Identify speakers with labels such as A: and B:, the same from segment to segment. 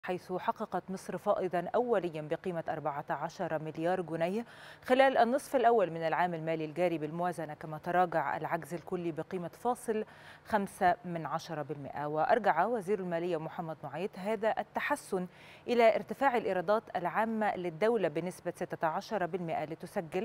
A: حيث حققت مصر فائضا أوليا بقيمة 14 مليار جنيه خلال النصف الأول من العام المالي الجاري بالموازنة كما تراجع العجز الكلي بقيمة فاصل 5 من 10% وأرجع وزير المالية محمد معيط هذا التحسن إلى ارتفاع الإيرادات العامة للدولة بنسبة 16% لتسجل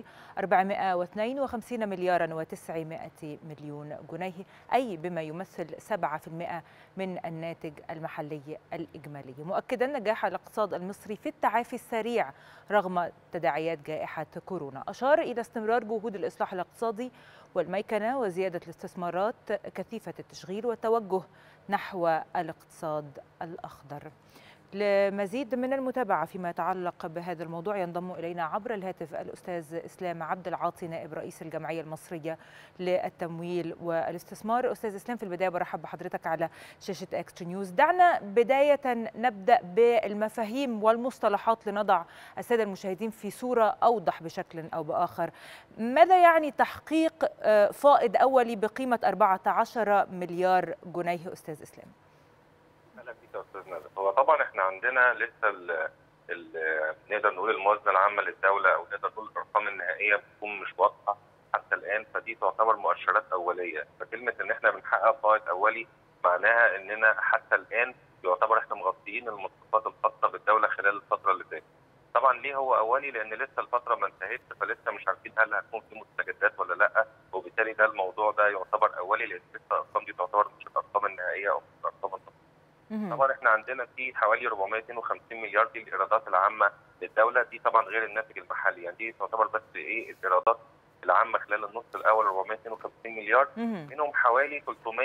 A: 452 مليارا و900 مليون جنيه أي بما يمثل 7% من الناتج المحلي الإجمالي مؤكدا نجاح الاقتصاد المصري في التعافي السريع رغم تداعيات جائحة كورونا أشار إلى استمرار جهود الإصلاح الاقتصادي والميكنة وزيادة الاستثمارات كثيفة التشغيل والتوجه نحو الاقتصاد الأخضر لمزيد من المتابعة فيما يتعلق بهذا الموضوع ينضم إلينا عبر الهاتف الأستاذ إسلام عبد العاطي نائب رئيس الجمعية المصرية للتمويل والاستثمار أستاذ إسلام في البداية برحب بحضرتك على شاشة إكسترا نيوز دعنا بداية نبدأ بالمفاهيم والمصطلحات لنضع السادة المشاهدين في صورة أوضح بشكل أو بآخر ماذا يعني تحقيق فائض أولي بقيمة 14 مليار جنيه أستاذ إسلام؟
B: اهلا بيك يا استاذ ندى هو طبعا احنا عندنا لسه ال ال نقدر نقول الموازنه العامه للدوله او نقدر نقول الارقام النهائيه بتكون مش واضحه حتى الان فدي تعتبر مؤشرات اوليه فكلمه ان احنا بنحقق فائض اولي معناها اننا حتى الان يعتبر احنا مغطيين المصروفات الخاصه بالدوله خلال الفتره اللي فاتت طبعا ليه هو اولي لان لسه الفتره ما انتهتش فلسه مش عارفين هل هتكون في مستجدات ولا لا وبالتالي ده الموضوع ده يعتبر اولي لان لسه الارقام دي تعتبر مش الارقام النهائيه او مش الارقام الطبيعية. طبعا احنا عندنا في حوالي 452 مليار دي الايرادات العامه للدوله دي طبعا غير الناتج المحلي يعني دي تعتبر بس ايه الايرادات العامه خلال النص الاول 452 مليار منهم حوالي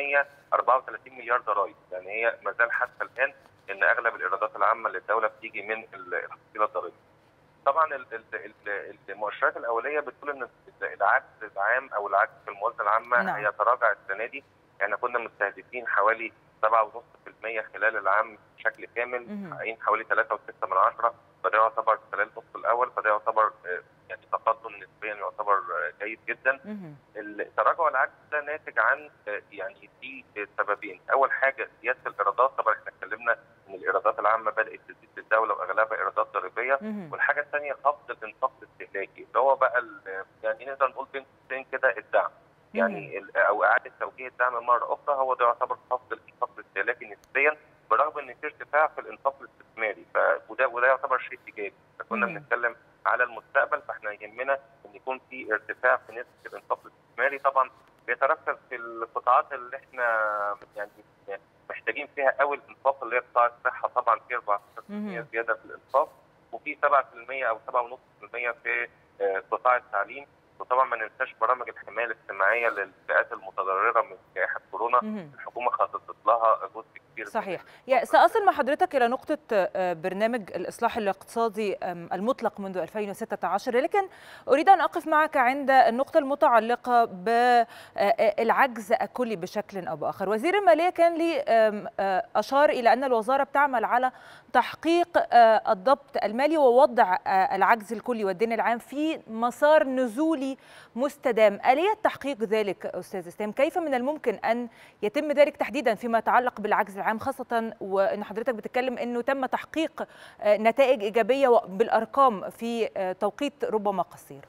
B: 334 مليار ضرائب يعني هي ما زال حتى الان ان اغلب الايرادات العامه للدوله بتيجي من الحصيله الضريبيه. طبعا المؤشرات الاوليه بتقول ان العجز العام او العجز في الموازنه العامه نعم. هيتراجع السنه دي احنا كنا مستهدفين حوالي 7.5% خلال العام بشكل كامل محققين حوالي 3.6 من عشرة فده يعتبر خلال النصف الاول فده يعتبر يعني تقدم نسبيا يعتبر جيد جدا التراجع العجز ده ناتج عن يعني في سببين اول حاجه زياده الايرادات طبعا احنا اتكلمنا ان الايرادات العامه بدات تزيد في الدوله واغلبها ايرادات ضريبيه والحاجه الثانيه خفض الانفاق الاستهلاكي اللي هو بقى يعني نقدر نقول بين قوسين كده الدعم يعني او اعاده توجيه الدعم مره اخرى هو ده يعتبر خفض الانفاق الاستهلاكي نسبيا برغم ان في ارتفاع في الانفاق الاستثماري وده وده يعتبر شيء ايجابي فكنا بنتكلم على المستقبل فاحنا يهمنا ان يكون في ارتفاع في نسبه الانفاق الاستثماري طبعا بيتركز في القطاعات اللي احنا يعني محتاجين فيها قوي الانفاق اللي هي قطاع الصحه طبعا في 14% زياده في الانفاق وفي 7% او 7.5% في قطاع التعليم وطبعا ما ننساش برامج الحمايه الاجتماعيه للفئات المتضرره من جائحه كورونا الحكومه خصصت لها جزء كبير
A: صحيح يا ساصل مع حضرتك الى نقطه برنامج الاصلاح الاقتصادي المطلق منذ 2016 لكن اريد ان اقف معك عند النقطه المتعلقه بالعجز الكلي بشكل او باخر وزير الماليه كان لي اشار الى ان الوزاره بتعمل على تحقيق الضبط المالي ووضع العجز الكلي والدين العام في مسار نزولي مستدام آلية تحقيق ذلك أستاذ إسلام كيف من الممكن أن يتم ذلك تحديدا فيما يتعلق بالعجز العام خاصة وأن حضرتك بتتكلم أنه تم تحقيق نتائج إيجابية بالأرقام في توقيت ربما قصير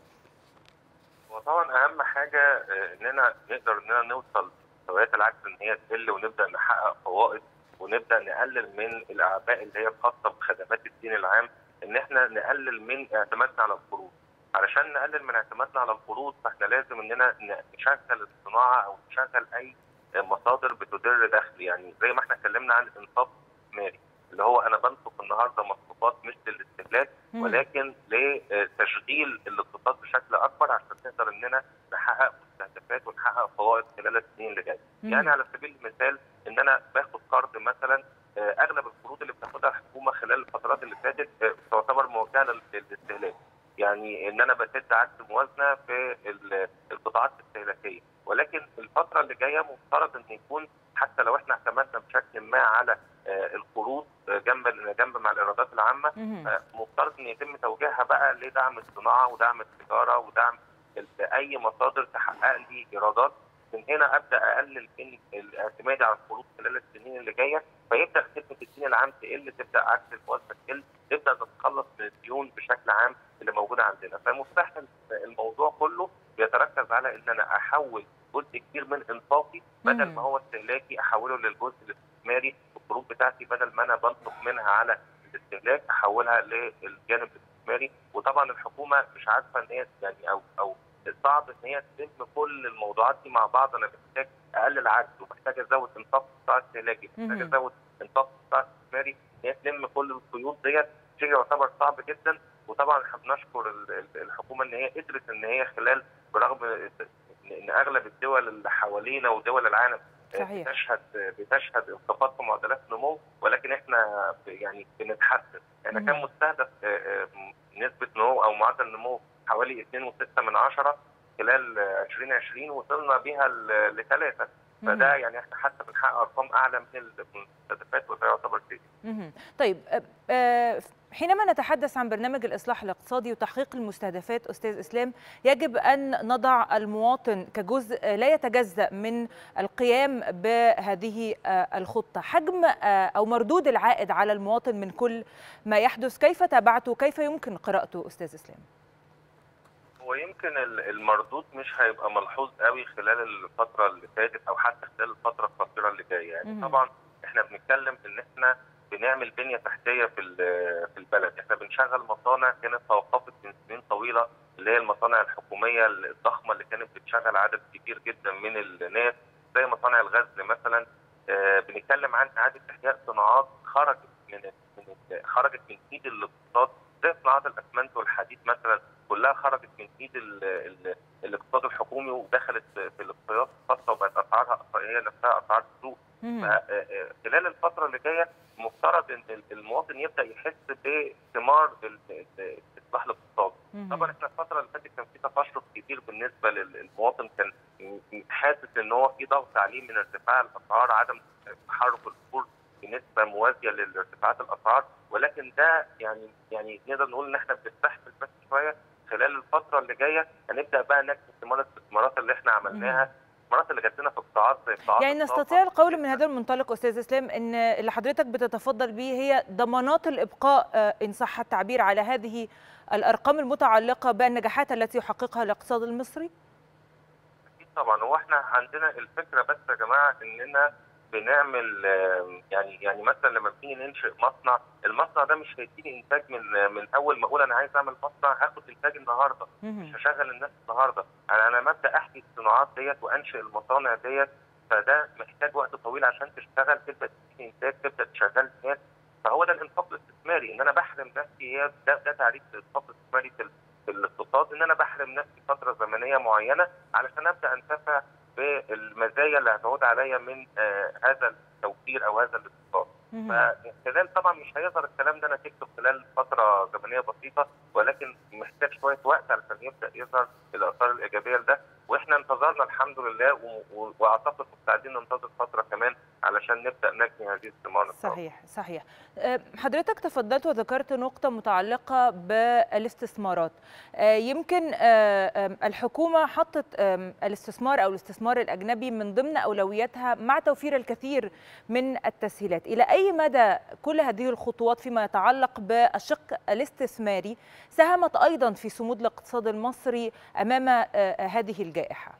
B: وطبعا أهم حاجة أننا نقدر أننا نوصل مستويات العجز أن هي تقل ونبدأ نحقق فوائد ونبدأ نقلل من الأعباء اللي هي خاصة بخدمات الدين العام ان احنا نقلل من اعتمادنا على القروض علشان نقلل من اعتمادنا على القروض فاحنا لازم اننا نشغل الصناعه او نشغل اي مصادر بتدر دخل يعني زي ما احنا اتكلمنا عن الانفاق الاستثماري اللي هو انا بنفق النهارده مصروفات مش للاستهلاك ولكن لتشغيل الاقتصاد بشكل اكبر عشان نقدر اننا نحقق مستهدفات ونحقق فوائد خلال السنين اللي جايه. يعني على سبيل المثال ان انا باخد قرض مثلا اغلب القروض اللي بتاخدها الحكومه خلال الفترات اللي فاتت تعتبر موجهه للاستهلاك. يعني ان انا بسد عجز موازنه في القطاعات الاستهلاكيه ولكن الفتره اللي جايه مفترض ان يكون حتى لو احنا اعتمدنا بشكل ما على القروض جنب جنب مع الايرادات العامه مفترض ان يتم توجيهها بقى لدعم الصناعه ودعم التجاره ودعم اي مصادر تحقق لي ايرادات من هنا ابدا اقلل من الاعتماد على القروض خلال السنين اللي جايه فيبدا خدمه الدين العام تقل تبدا عكس المؤسسه تقل نبدا نتخلص من الديون بشكل عام اللي موجوده عندنا فمفتاح الموضوع كله بيتركز على ان انا احول جزء كبير من انفاقي بدل ما هو استهلاكي احوله للجزء الاستثماري القروض بتاعتي بدل ما انا بنفق منها على الاستهلاك احولها للجانب الاستثماري وطبعا الحكومه مش عارفه ان هي يعني او او صعب ان هي تلم كل الموضوعات دي مع بعض انا محتاج اقلل عجز ومحتاج ازود انفاق قطاع استهلاكي محتاج ازود انفاق قطاع استثماري ان هي تلم كل القيود ديت شيء يعتبر صعب جدا وطبعا احنا بنشكر الحكومه ان هي قدرت ان هي خلال برغم ان اغلب الدول اللي حوالينا ودول العالم
A: صحيح.
B: بتشهد بتشهد انخفاض في معدلات النمو ولكن احنا يعني بنتحسن احنا كان مستهدف نسبه نمو او معدل نمو حوالي 2.6 من عشرة خلال 2020 وصلنا بها لثلاثة فده يعني احنا حتى بنحقق ارقام اعلى من المستهدفات وده يعتبر شيء.
A: طيب حينما نتحدث عن برنامج الاصلاح الاقتصادي وتحقيق المستهدفات استاذ اسلام يجب ان نضع المواطن كجزء لا يتجزا من القيام بهذه الخطه حجم او مردود العائد على المواطن من كل ما يحدث كيف تابعته كيف يمكن قراءته استاذ اسلام
B: هو يمكن المردود مش هيبقى ملحوظ قوي خلال الفتره اللي فاتت او حتى خلال الفتره القصيره اللي جايه يعني طبعا احنا بنتكلم ان احنا بنعمل بنيه تحتيه في في البلد، احنا بنشغل مصانع كانت توقفت من سنين طويله اللي هي المصانع الحكوميه الضخمه اللي كانت بتشغل عدد كبير جدا من الناس زي مصانع الغزل مثلا آه بنتكلم عن اعاده احياء صناعات خرجت من من خرجت من ايد الاقتصاد زي صناعات الاسمنت والحديد مثلا كلها خرجت من ايد ال ال الاقتصاد الحكومي ودخلت في الاقتصادات الخاصه وبقت اسعارها هي نفسها اسعار السوق خلال الفتره اللي جايه مفترض ان المواطن يبدا يحس بثمار الاصلاح الاقتصادي. طبعا احنا الفتره اللي فاتت كان في تقشف كبير بالنسبه للمواطن كان حاسس ان هو في ضغط عليه من ارتفاع الاسعار عدم تحرك البورصه بنسبه موازيه لارتفاعات الاسعار ولكن ده يعني يعني نقدر نقول ان احنا بنستحمل بس شويه خلال الفتره اللي جايه هنبدا بقى نكتب ثمار الاستثمارات اللي احنا عملناها الاستثمارات اللي جات لنا في قطاعات زي قطاعات
A: يعني نستطيع القول من هذا المنطلق استاذ اسلام ان اللي حضرتك بتتفضل به هي ضمانات الابقاء ان صح التعبير على هذه الارقام المتعلقه بالنجاحات التي يحققها الاقتصاد المصري؟
B: اكيد طبعا هو احنا عندنا الفكره بس يا جماعه اننا بنعمل يعني يعني مثلا لما بنيجي ننشئ مصنع المصنع ده مش هيديني انتاج من من اول ما اقول انا عايز اعمل مصنع هاخد انتاج النهارده مش هشغل الناس النهارده انا انا مبدا احكي الصناعات ديت وانشئ المصانع ديت فده محتاج وقت طويل عشان تشتغل تبدا تديني انتاج تبدا تشغل ناس فهو ده الانفاق الاستثماري ان انا بحرم نفسي هي ده, ده تعريف الانفاق الاستثماري في, في الاقتصاد ان انا بحرم نفسي فتره زمنيه معينه علشان ابدا انتفع بالمزايا اللي هتعود عليا من آه هذا التوفير او هذا الاقتصاد. فكذلك طبعا مش هيظهر الكلام ده نتيجته خلال فتره زمنيه بسيطه ولكن محتاج شويه وقت علشان يبدا يظهر الاثار الايجابيه لده واحنا انتظرنا الحمد لله واعتقد مستعدين ننتظر فتره كمان علشان نبدا نجني هذه الثمار
A: صحيح صحيح حضرتك تفضلت وذكرت نقطه متعلقه بالاستثمارات يمكن الحكومه حطت الاستثمار او الاستثمار الاجنبي من ضمن اولوياتها مع توفير الكثير من التسهيلات الى اي مدى كل هذه الخطوات فيما يتعلق بالشق الاستثماري ساهمت ايضا في صمود الاقتصاد المصري امام هذه الجائحه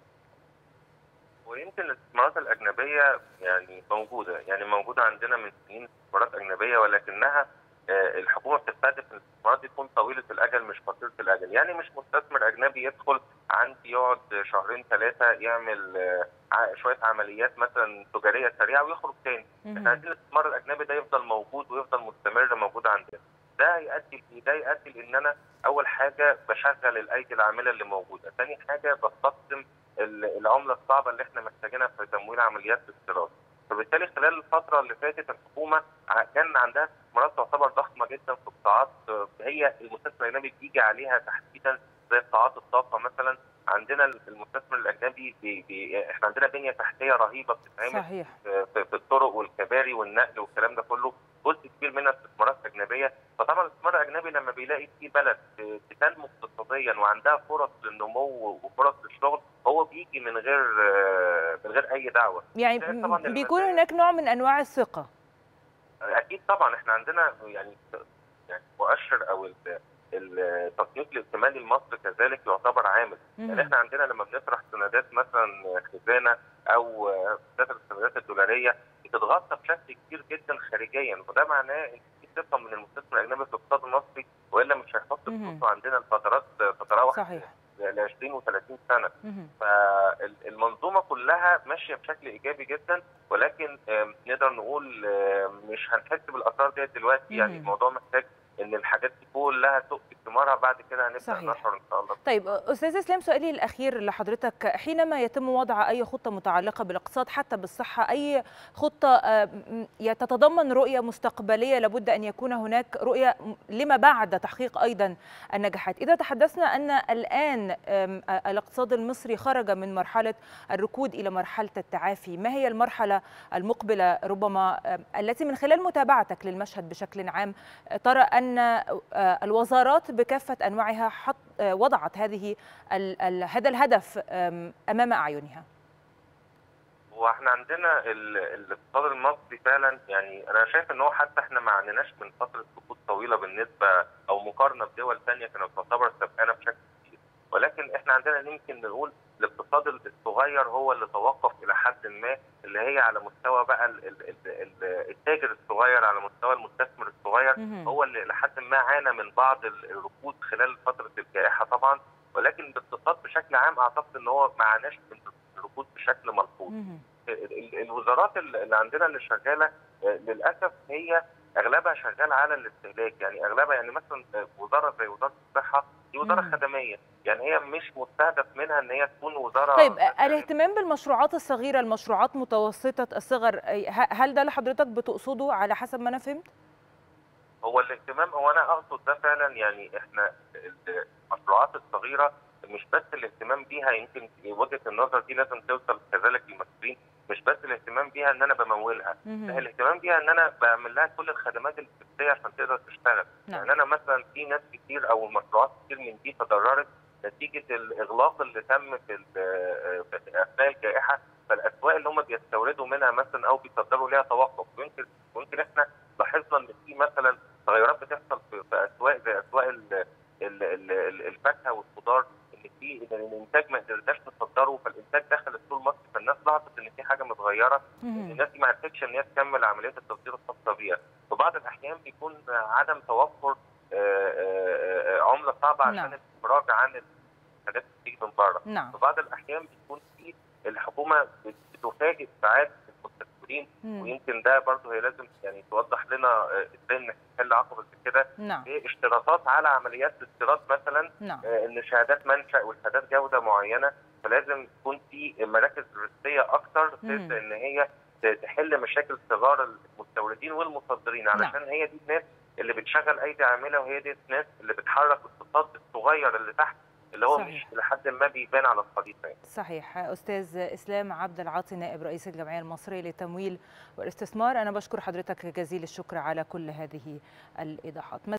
B: ويمكن الاستثمارات الاجنبيه يعني موجوده يعني موجوده عندنا من سنين استثمارات اجنبيه ولكنها الحكومه بتستهدف ان الاستثمارات دي تكون طويله الاجل مش قصيره الاجل يعني مش مستثمر اجنبي يدخل عندي يقعد شهرين ثلاثه يعمل شويه عمليات مثلا تجاريه سريعه ويخرج تاني احنا عايزين الاستثمار الاجنبي ده يفضل موجود ويفضل مستمر موجود عندنا ده يؤدي ده يؤدي لان انا اول حاجه بشغل الايدي العامله اللي موجوده، ثاني حاجه بستخدم العمله الصعبه اللي احنا محتاجينها في تمويل عمليات الاستيراد. فبالتالي خلال الفتره اللي فاتت الحكومه كان عندها استثمارات تعتبر ضخمه جدا في قطاعات هي المستثمر الاجنبي بيجي عليها تحديدا زي قطاعات الطاقه مثلا عندنا المستثمر الاجنبي بي بي احنا عندنا بنيه تحتيه رهيبه بتتعمل
A: صحيح.
B: في, في الطرق والكباري والنقل والكلام ده كله جزء كبير منها استثمارات اجنبيه فطبعا الاستثمار الاجنبي لما بيلاقي في بلد بتنمو اقتصاديا وعندها فرص للنمو وفرص للشغل هو بيجي من غير من غير اي دعوه
A: يعني بيكون هناك نوع من انواع الثقه
B: اكيد طبعا احنا عندنا يعني يعني مؤشر او التصنيف الائتماني لمصر كذلك يعتبر عامل يعني احنا عندنا لما بنطرح سندات مثلا خزانه او سندات السندات الدولاريه بتتغطى بشكل كبير جدا خارجيا وده معناه ان في ثقه من المستثمر الاجنبي في الاقتصاد المصري والا مش هيحط فلوسه عندنا لفترات تتراوح
A: صحيح
B: ل 20 و30 سنه فالمنظومه كلها ماشيه بشكل ايجابي جدا ولكن نقدر نقول مش هنحس بالاثار ديت دلوقتي يعني الموضوع محتاج ان الحاجات دي كلها تؤتي ثمارها بعد كده هنبدا نشعر ان شاء الله
A: طيب استاذ اسلام سؤالي الاخير لحضرتك حينما يتم وضع اي خطه متعلقه بالاقتصاد حتى بالصحه اي خطه تتضمن رؤيه مستقبليه لابد ان يكون هناك رؤيه لما بعد تحقيق ايضا النجاحات اذا تحدثنا ان الان الاقتصاد المصري خرج من مرحله الركود الى مرحله التعافي ما هي المرحله المقبله ربما التي من خلال متابعتك للمشهد بشكل عام ترى ان الوزارات بكافه انواعها حط وضعت هذه هذا الهدف امام اعينها
B: واحنا عندنا الاقتصاد المصري فعلا يعني انا شايف ان هو حتى احنا ما عندناش من فتره سقوط طويله بالنسبه او مقارنه بدول ثانيه كانت تعتبر سبقانه بشكل كبير ولكن احنا عندنا يمكن نقول الاقتصاد الصغير هو اللي توقف الى حد ما اللي هي على مستوى بقى التاجر الصغير على مستوى المستثمر الصغير هو اللي لحد ما عانى من بعض الركود خلال فتره الجائحه طبعا ولكن الاقتصاد بشكل عام اعتقد ان هو ما عاناش من الركود بشكل ملحوظ. الوزارات اللي عندنا اللي شغاله للاسف هي اغلبها شغال على الاستهلاك يعني اغلبها يعني مثلا وزاره زي وزاره الصحه دي وزاره مم. خدميه يعني هي مش مستهدف منها ان هي تكون وزاره
A: طيب الاهتمام بالمشروعات الصغيره المشروعات متوسطه الصغر هل ده اللي حضرتك بتقصده على حسب ما انا فهمت
B: هو الاهتمام هو انا اقصد ده فعلا يعني احنا المشروعات الصغيره مش بس الاهتمام بيها يمكن وجهه النظر دي لازم توصل كذلك للمسؤولين مش بس الاهتمام بيها ان انا بمولها لا الاهتمام بيها ان انا بعمل لها كل الخدمات الاساسيه عشان تقدر تشتغل نعم. يعني انا مثلا في ناس كتير او مشروعات كتير من دي تضررت نتيجه الاغلاق اللي تم في اثناء الجائحه فالاسواق اللي هم بيستوردوا منها مثلا او بيصدروا ليها توقف ويمكن ويمكن احنا لاحظنا ان في مثلا تغيرات بتحصل في اسواق زي اسواق الفاكهه والخضار ان في ان الانتاج ما قدرناش نصدره فالانتاج دخل السوق المصري فالناس لاحظت ان في حاجه متغيره الناس دي ما عرفتش ان هي تكمل عمليه التصدير الخاصه بيها في بعض الاحيان بيكون عدم توفر عمله صعبه عشان
A: نعم.
B: الافراج عن الحاجات اللي بتيجي من بره
A: نعم.
B: في بعض الاحيان بيكون في الحكومه بتفاجئ ساعات المستثمرين ويمكن ده برضه هي لازم يعني توضح لنا ازاي نحل عقبه كده
A: نعم.
B: ايه اشتراطات على عمليات الاستيراد مثلا
A: نعم.
B: آه ان شهادات منشا وشهادات جوده معينه فلازم يكون في مراكز لوجستيه اكثر تبدا ان هي تحل مشاكل صغار المستوردين والمصدرين علشان
A: نعم.
B: هي دي الناس اللي بتشغل ايدي عامله وهي دي الناس اللي بتحرك الاقتصاد الصغير اللي تحت اللي هو
A: صحيح.
B: مش لحد ما بيبان على الخريطه يعني.
A: صحيح استاذ اسلام عبد العاطي نائب رئيس الجمعيه المصريه للتمويل والاستثمار انا بشكر حضرتك جزيل الشكر على كل هذه الايضاحات